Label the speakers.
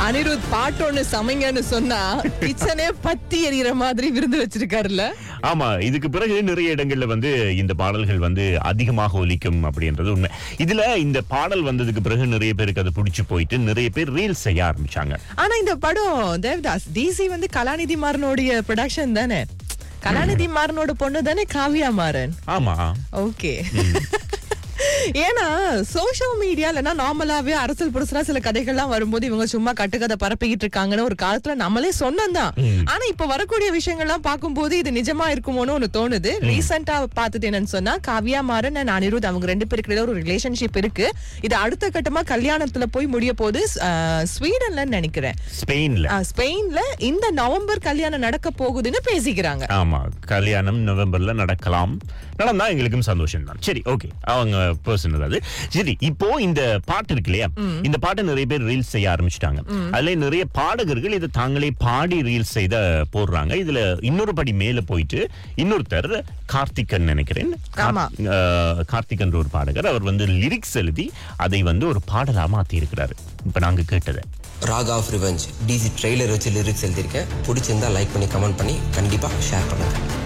Speaker 1: அனிருத் பாட்டு ஒண்ணு சமைங்கன்னு சொன்னா கிச்சனே பத்தி எறிகிற மாதிரி விருந்து வச்சிருக்காருல்ல
Speaker 2: ஆமா இதுக்கு பிறகு நிறைய இடங்கள்ல வந்து இந்த பாடல்கள் வந்து அதிகமாக ஒலிக்கும் அப்படின்றது உண்மை இதுல இந்த பாடல் வந்ததுக்கு பிறகு நிறைய பேருக்கு அது பிடிச்சு போயிட்டு நிறைய பேர் ரீல்ஸ் செய்ய ஆரம்பிச்சாங்க
Speaker 1: ஆனா இந்த படம் தேவதாஸ் டிசி வந்து கலாநிதி மாறனுடைய ப்ரொடக்ஷன் தானே கலாநிதி மாறனோட பொண்ணு தானே காவியா மாறன்
Speaker 2: ஆமா
Speaker 1: ஓகே ஏன்னா சோஷியல் மீடியாலனா நார்மலாவே அரசியல் புரசலா சில கதைகள்லாம் வரும்போது இவங்க சும்மா கட்டுக்கதை பரப்பிக்கிட்டு இருக்காங்கன்னு ஒரு காலத்துல நம்மளே சொன்னோம்தான் ஆனா இப்ப வரக்கூடிய விஷயங்கள்லாம் பார்க்கும்போது இது நிஜமா இருக்குமோன்னு ஒண்ணு தோணுது ரீசெண்டா பார்த்தது என்னன்னு சொன்னா காவியா மாறன் and அனிருத் அவங்க ரெண்டு பேருக்கு இடையில ஒரு ரிலேஷன்ஷிப் இருக்கு இது அடுத்த கட்டமா கல்யாணத்துல போய் முடிய போது ஸ்வீடன்ல நினைக்கிறேன்
Speaker 2: ஸ்பெயின்ல
Speaker 1: அஹ், ஸ்பெயின்ல இந்த நவம்பர் கல்யாணம் நடக்க போகுதுன்னு பேசிக்கிறாங்க
Speaker 2: ஆமா கல்யாணம் நவம்பர்ல நடக்கலாம் நடந்தா எங்களுக்கும் சந்தோஷம் தான் சரி ஓகே அவங்க பர்சனல் அது சரி இப்போ இந்த பாட்டு இருக்கு இல்லையா இந்த பாட்டை நிறைய பேர் ரீல்ஸ் செய்ய ஆரம்பிச்சிட்டாங்க அதுல நிறைய பாடகர்கள் இதை தாங்களே பாடி ரீல்ஸ் செய்த போடுறாங்க இதுல இன்னொரு படி மேல போயிட்டு இன்னொருத்தர் கார்த்திகன் நினைக்கிறேன் கார்-
Speaker 1: ஆமா.
Speaker 2: அஹ், கார்த்திகன்ற ஒரு பாடகர் அவர் வந்து லிரிக்ஸ் எழுதி அதை வந்து ஒரு பாடலா மாத்தி இருக்கிறாரு இப்ப நாங்க கேட்டதை
Speaker 3: rock of revenge DC trailer வச்சு லிரிக்ஸ் எழுதியிருக்கேன் பிடிச்சிருந்தா லைக் பண்ணி கமெண்ட் பண்ணி கண்டிப்பாக ஷேர் பண்ணுங்கள்